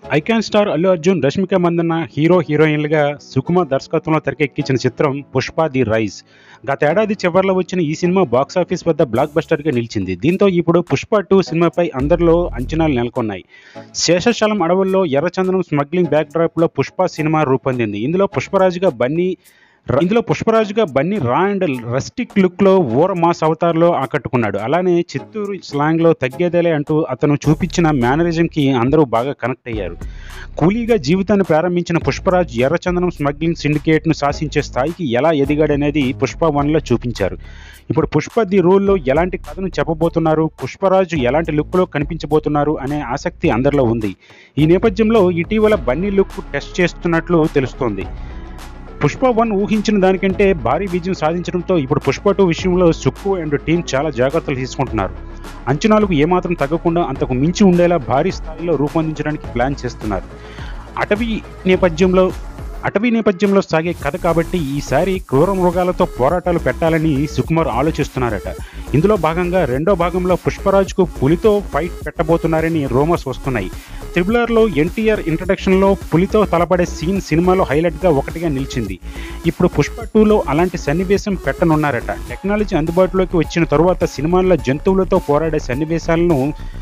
icon star Allu Arjun Rashmika Mandanna hero హీరోయిన్లుగా సుకుమార్ దర్శకత్వంలో తెరకెక్కించిన చిత్రం పుష్ప ది రైజ్ గత ఏడాది చివరిలో వచ్చిన ఈ సినిమా బాక్సాఫీస్ వద్ద బ్లాక్ బస్టర్గా నిలిచింది దీంతో ఇప్పుడు పుష్ప టూ సినిమాపై అందరిలో అంచనాలు నెలకొన్నాయి శేషశాలం అడవుల్లో ఎర్రచందనం స్మగ్లింగ్ బ్యాక్ డ్రాప్లో పుష్ప సినిమా రూపొందింది ఇందులో పుష్పరాజుగా బన్నీ ఇందులో పుష్పరాజుగా బన్నీ రా అండ్ రస్టిక్ లుక్లో ఓర మాస్ అవతార్లో ఆకట్టుకున్నాడు అలానే చిత్తూరు స్లాంగ్లో తగ్గేదేలే అంటూ అతను చూపించిన మేనరిజంకి అందరూ బాగా కనెక్ట్ అయ్యారు కూలీగా జీవితాన్ని ప్రారంభించిన పుష్పరాజ్ ఎర్రచందనం స్మగ్లింగ్ సిండికేట్ను శాసించే స్థాయికి ఎలా ఎదిగాడనేది పుష్ప వన్లో చూపించారు ఇప్పుడు పుష్ప ది రూల్లో ఎలాంటి కథను చెప్పబోతున్నారు పుష్పరాజు ఎలాంటి లుక్లో కనిపించబోతున్నారు అనే ఆసక్తి అందరిలో ఉంది ఈ నేపథ్యంలో ఇటీవల బన్నీ లుక్ టెస్ట్ చేస్తున్నట్లు తెలుస్తోంది పుష్ప వన్ ఊహించిన దానికంటే భారీ విజయం సాధించడంతో ఇప్పుడు పుష్ప టూ విషయంలో సుక్కు అండ్ టీం చాలా జాగ్రత్తలు తీసుకుంటున్నారు అంచనాలకు ఏమాత్రం తగ్గకుండా అంతకు మించి ఉండేలా భారీ స్థాయిలో రూపొందించడానికి ప్లాన్ చేస్తున్నారు అటవీ నేపథ్యంలో అటవీ నేపథ్యంలో సాగే కథ కాబట్టి ఈసారి క్రూర మృగాలతో పోరాటాలు పెట్టాలని సుకుమార్ ఆలోచిస్తున్నారట ఇందులో భాగంగా రెండో భాగంలో పుష్పరాజ్కు పులితో ఫైట్ పెట్టబోతున్నారని రూమర్స్ వస్తున్నాయి త్రిబులర్లో ఎన్టీఆర్ ఇంట్రడక్షన్లో పులితో తలపడే సీన్ సినిమాలో హైలైట్గా ఒకటిగా నిలిచింది ఇప్పుడు పుష్ప టూలో అలాంటి సన్నివేశం పెట్టనున్నారట టెక్నాలజీ అందుబాటులోకి వచ్చిన తరువాత సినిమాల్లో జంతువులతో పోరాడే సన్నివేశాలను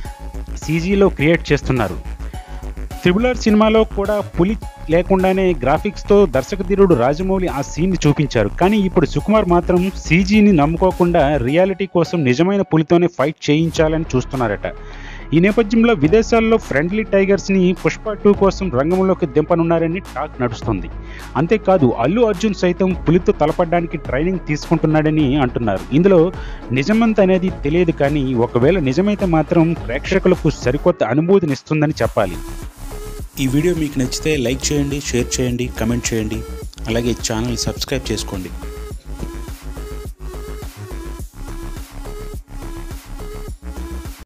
సీజీలో క్రియేట్ చేస్తున్నారు త్రిబులర్ సినిమాలో కూడా పులి లేకుండానే గ్రాఫిక్స్తో దర్శకధీరుడు రాజమౌళి ఆ సీన్ని చూపించారు కానీ ఇప్పుడు సుకుమార్ మాత్రం సీజీని నమ్ముకోకుండా రియాలిటీ కోసం నిజమైన పులితోనే ఫైట్ చేయించాలని చూస్తున్నారట ఈ నేపథ్యంలో విదేశాల్లో ఫ్రెండ్లీ టైగర్స్ని పుష్ప టూ కోసం రంగంలోకి దింపనున్నారని టాక్ నడుస్తుంది అంతేకాదు అల్లు అర్జున్ సైతం పులితో తలపడడానికి ట్రైనింగ్ తీసుకుంటున్నాడని అంటున్నారు ఇందులో నిజమంత అనేది తెలియదు కానీ ఒకవేళ నిజమైతే మాత్రం ప్రేక్షకులకు సరికొత్త అనుభూతినిస్తుందని చెప్పాలి ఈ వీడియో మీకు నచ్చితే లైక్ చేయండి షేర్ చేయండి కమెంట్ చేయండి అలాగే ఛానల్ సబ్స్క్రైబ్ చేసుకోండి